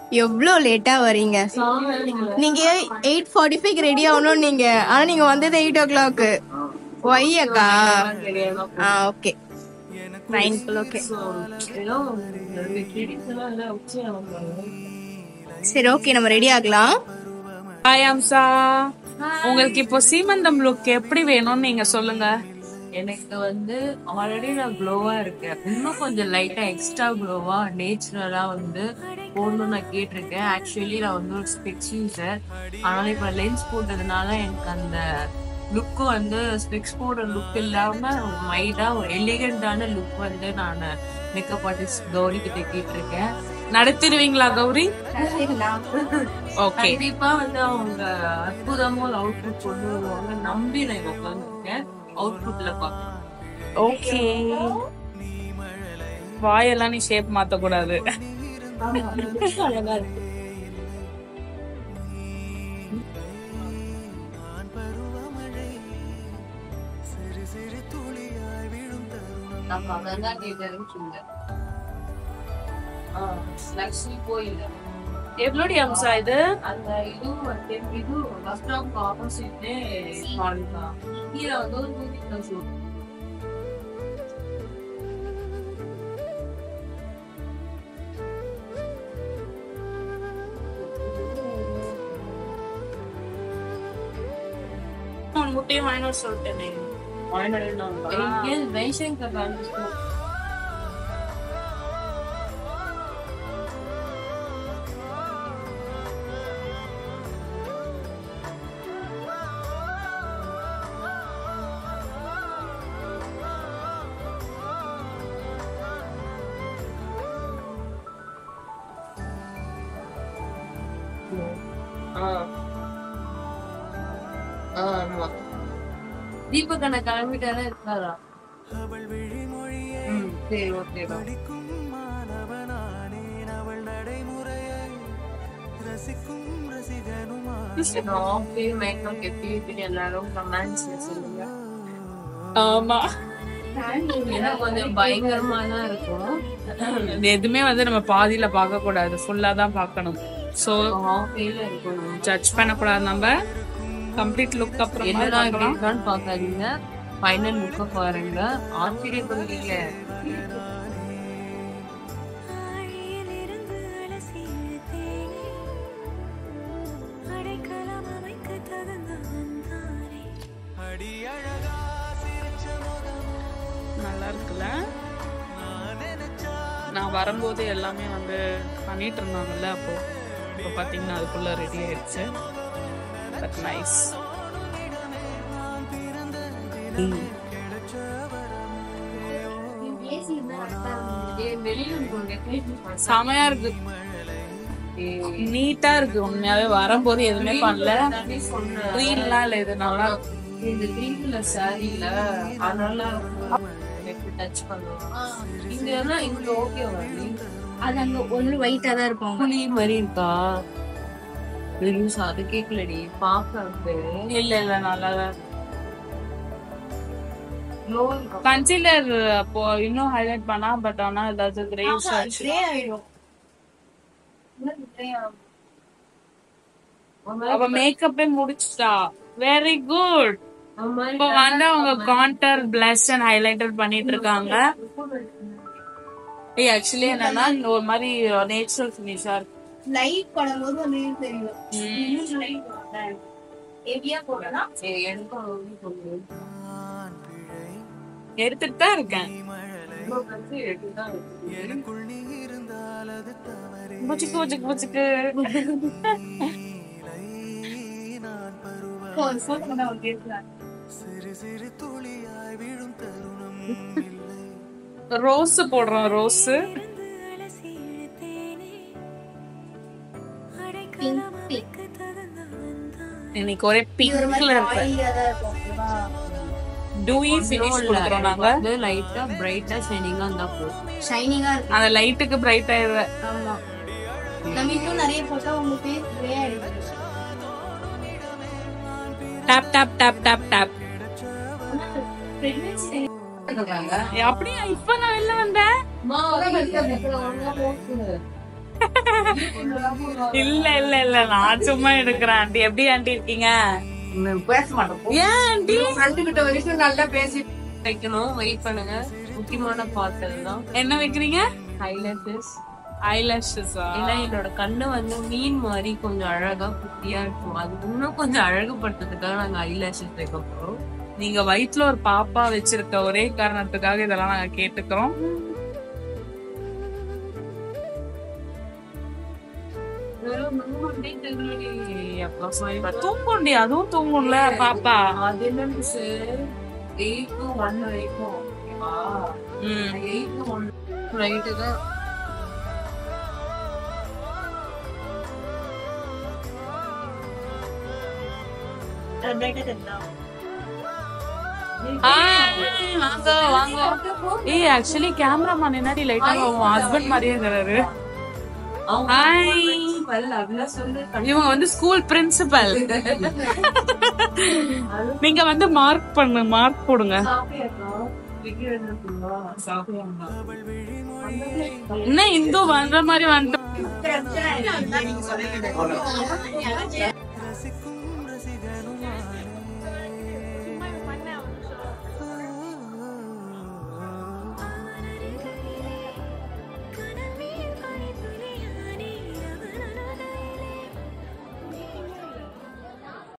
எவ்வளோ லேட்டா வரீங்க நீங்க எயிட் ஃபார்ட்டி ஃபைவ் ரெடி ஆகணும் நீங்க ஆனா நீங்க வந்தது எயிட் ஓ கிளாக் ஒய் அக்கா ஆ ஓகே நைன் ஓகே சரி ஓகே நம்ம ரெடி ஆகலாம் ஹாய் அம்சா உங்களுக்கு இப்போ சீமந்தம் லுக் எப்படி வேணும்னு நீங்க சொல்லுங்க எனக்கு வந்து ஆல்ரெடி நான் க்ளோவா இருக்கேன் இன்னும் கொஞ்சம் லைட்டா எக்ஸ்ட்ரா க்ளோவா நேச்சுரலா வந்து போடணும்னு நான் கேட்டிருக்கேன் ஆக்சுவலி நான் வந்து ஒரு ஸ்பெக்ஸ் யூசர் அதனால இப்ப லென்ஸ் போட்டதுனால எனக்கு அந்த லுக்கு வந்து ஸ்பெக்ஸ் போடுற லுக் இல்லாம மைடா ஒரு எலிகண்டான லுக் வந்து நான் மேக்கப் ஆர்டிஸ்ட் கௌரி கிட்ட கேட்டிருக்கேன் நடத்திடுவீங்களா கௌரி ஓகே கண்டிப்பா வந்து அவங்க அற்புதமா ஒரு அவுட்புட் கொண்டு வருவாங்க நம்பி நான் இங்க உட்காந்துருக்கேன் அவுட்புட்ல பாக்கலாம் ஓகே வாயெல்லாம் நீ ஷேப் மாத்த கூடாது அழகா இருக்கு நம்ம அங்கதான் கேட்டதுன்னு சொல்லுங்க லக்ஷ்மி கோயில் எவ்வளோடி அம்சா இது அந்த இதுவும் வந்து இது பஸ் ஸ்டாப் ஆப்போசிட்லே மாடல் தான் கீழே வந்து ஒரு மூவி ஷூட் உன் முட்டையும் வாங்கினு சொல்லிட்டேனே ஜெய்சங்கர் காந்தி ஸ்கூல் ஆமா தீபக் அண்ணா கிளம்பிட்டாரா இருக்காரா ம், சரி ஓகே மேக்கப் எப்படி எல்லாரும் கமெண்ட்ஸ்ல சொல்லுங்க ஆமா ஏன்னா கொஞ்சம் பயங்கரமா தான் இருக்கும் இது எதுவுமே வந்து நம்ம பாதியில பார்க்க கூடாது ஃபுல்லா தான் பார்க்கணும் சோ ஆஃபேல இருக்கணும் ஜட்ஜ் பண்ணக்கூடாது நம்ம கம்ப்ளீட் லுக் அப்புறம் என்னடா இப்படி இருக்கான்னு பாக்காதீங்க ஃபைனல் லுக்க பாருங்க ஆச்சரியப்படுவீங்க ஆழியிலிருந்து அலசி இழுத்தேனே அடைக்கலம் அமைக்க தகுந்தவன் தானே நல்லா இருக்குல்ல நான் வரும்போது எல்லாமே வந்து பண்ணிட்டு இருந்தாங்கல்ல அப்போ இப்போ பார்த்தீங்கன்னா அதுக்குள்ள ரெடி ஆயிடுச்சு பட் நைஸ் ஏய், வெளியில போங்க செமையா இருக்கு நீட்டா இருக்கு உண்மையாவே வரும்போது எதுவுமே பண்ணல ரீல்லாம் இல்ல இது நல்லா இருக்கு. இந்த கிரீன் கலர் சாரியில அதனால எப்படி டச் பண்ணுவோம் இங்க எல்லாம் இங்க ஓகே வரலி அது அங்க ஒன்று ஒயிட்டா தான் இருப்பாங்க புளி மாதிரி இருக்கா ரிவ்யூஸ் அது கேட்கலடி பாக்க வந்து இல்ல இல்ல நல்லா தான் glow கன்சீலர் அப்போ இன்னும் ஹைலைட் பண்ணா பட் ஆனா ஏதாவது கிரேஸ் ஆச்சு கிரே ஆயிடும் அவ மேக்கப்பே முடிச்சிட்டா வெரி குட் அந்த மாதிரி இப்போ வந்து அவங்க கான்டர் பிளஸ் அண்ட் ஹைலைட்டர் பண்ணிட்டு இருக்காங்க ஏய் ஆக்சுவலி என்னன்னா இந்த ஒரு மாதிரி நேச்சுரல் ஃபினிஷா இருக்கு லைட் படும்போது வந்து தெரியும் ம். ஹெவியா போட்டனா ஏய், எனக்கும் ரொம்ப பிடிக்கும். எடுத்துட்டு தான் இருக்கேன் இவ்வளவு கட்சி எடுத்துதான் இருக்கு. புச்சுக்கு புச்சுக்கு புச்சுக்கு போட்டோ நான் வந்து எடுக்கிறேன் ரோஸ் போடுறோம் ரோஸ் அலசி இழுத்தேனே அடைக்கலம் அமைக்க தகுந்தவன் தானே இன்னைக்கு ஒரே பிங்க்ல இருக்கு ஆயிலியா தான் இருக்கும் ஓகேவா டூயி ஃபினிஷ் கொடுக்குறோம் நாங்க வந்து லைட்டா பிரைட்டா ஷைனிங்கா இருந்தா போதும் ஷைனிங்கா இருக்கு அந்த லைட்டுக்கு பிரைட் ஆயிடுற ஆமா நம்ம இன்னும் நிறைய போட்டா உங்களுக்கு கிரே ஆயிடுது top top top top top pregnancy அப்படியா இப்ப நான் வெளில வந்தேன் அம்மா, ஒரு makeup எடுக்கிற ஒழுங்கா போட்டு. இல்ல இல்ல இல்ல நான் சும்மா எடுக்கிறேன் ஆண்டி எப்படி ஆண்டி இருக்கீங்க பேச மாட்டோம் ஏன் ஆண்டி ஃப்ரெண்டு கிட்ட வரைக்கும் நல்லா பேசி வைக்கணும் வெயிட் பண்ணுங்க முக்கியமான பார்த்தது தான் என்ன வைக்கிறீங்க ஹைலைட்டர்ஸ் ஐலாஷஸா ஏன்னா என்னோட கண்ணு வந்து மீன் மாதிரி கொஞ்சம் அழகா குட்டியா இருக்கும் அது இன்னும் கொஞ்சம் அழகுபடுத்துறதுக்காக நாங்க ஐலாஷஸ் வைக்க போறோம் நீங்க வயிற்றுல ஒரு பாப்பா வச்சிருக்க ஒரே காரணத்துக்காக இதெல்லாம் நாங்க கேட்டுக்கிறோம் தூங்குண்டி அதுவும் தூங்கும்ல பாப்பா அது என்னன்னு சார் எயிட் டு ஒன் வரைக்கும் ஓகேவா ம். எயிட் டு ஒன் நைட்டு தான் ஹாய், வாங்க வாங்க ஏய் ஆக்சுவலி கேமராமேன் என்னடி லைட்டா உன் ஹஸ்பண்ட் மாதிரியே இருக்கிறாரு ஹாய் அப்படிலாம் சொல்லு இவங்க வந்து ஸ்கூல் பிரின்சிபல் நீங்க வந்து மார்க் பண்ணு மார்க் போடுங்க என்ன இந்து வந்த மாதிரி வந்துட்டு